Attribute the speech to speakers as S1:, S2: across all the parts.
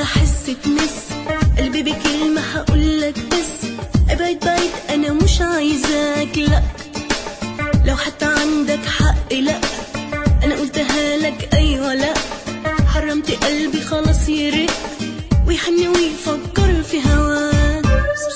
S1: ولا حسة مس قلبي بكلمة هقولك بس ابعد بعيد انا مش عايزاك لا لو حتى عندك حق لا انا قلتها لك ايوه لا حرمت قلبي خلاص يرق ويحن ويفكر في هواك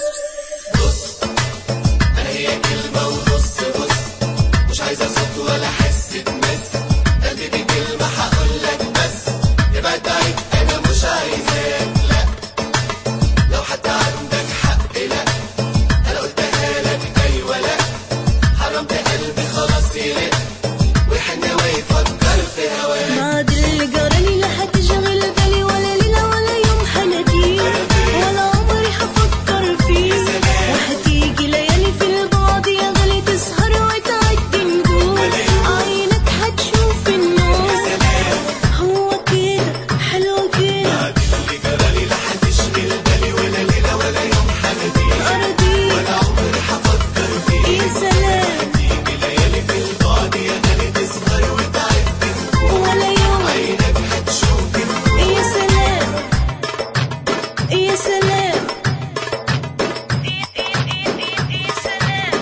S2: هي كلمة ونص بص مش عايزة صوت ولا حس تمس قلبي دي كلمة هقولك بس ابعد بعيد أنا مش عايزاك لا لو حتى عندك حق لا أنا قلتها لك أيوة لا حرمت قلبي خلاص يرق ويحن ويفكر في هواك
S1: بعد اللي جرالي لا هتشغل بالي ولا ليلة ولا يوم هناديه ولا عمري هفكر فيه وهتيجي ليالي في البعد يا غالي تسهر وتعدي نجوم عينك هتشوف النور هو كده حلو كده
S2: بعد اللي جرالي لا هتشغل بالي ولا ليلة ولا يوم حناديك
S1: أرضي
S2: ولا عمري هفكر فيك
S1: يا سلام
S2: تيجي ليالي في البعد يا غالي تسهر وتعدي
S1: ولا يوم
S2: عينك هتشوف النور
S1: يا سلام يا سلام يا سلام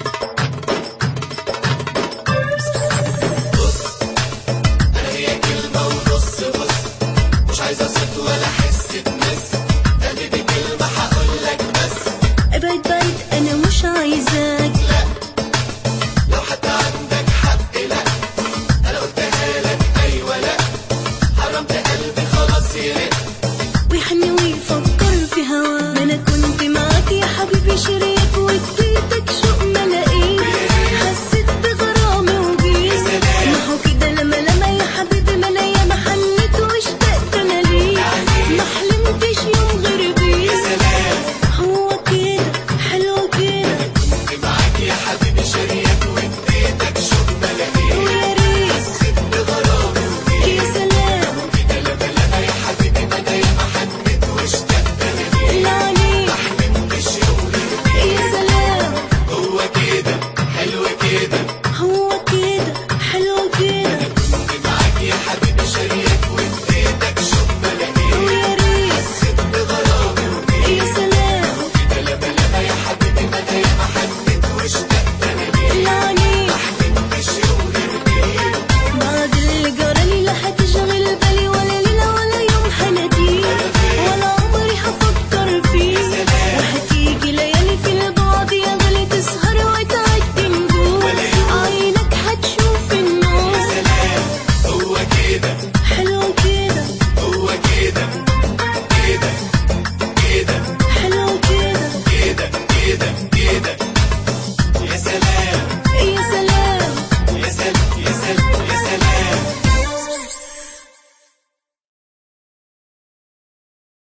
S2: هي كلمة ونص بص مش عايزة صوت ولا حس تمس قلبي دي كلمة هقولك بس
S1: ابعد بعيد انا مش عايزاك
S2: لا لو حتى عندك حق لا أنا قلتها لك أيوة لا حرمت قلبي خلاص يرق
S1: ويحن ويفكر في هوا ما انا كنت معاك يا حبيبي شريك واديتك شوق ما لقيت حسيت بغرامي وجيت ما هو كده لما لما يا حبيبي ما انا ياما حنيت واشتقت انا ليك ما حلمتش يوم غير بيك هو كده حلو كده
S2: كنت معاك يا حبيبي شريك واديتك شوق ما لقيت
S1: ويا ريت
S2: حسيت بغرامي وجيت
S1: يا سلام
S2: كده لما لما يا حبيبي ما أنا ياما حنيت واشتقت أنا ليك
S1: اللي عليك
S2: حلمتش يوم غير بيك
S1: يا سلام
S2: هو كده حلو كده
S1: هو كده حلو كده
S2: كنت معاك يا حبيبي شريك واديتك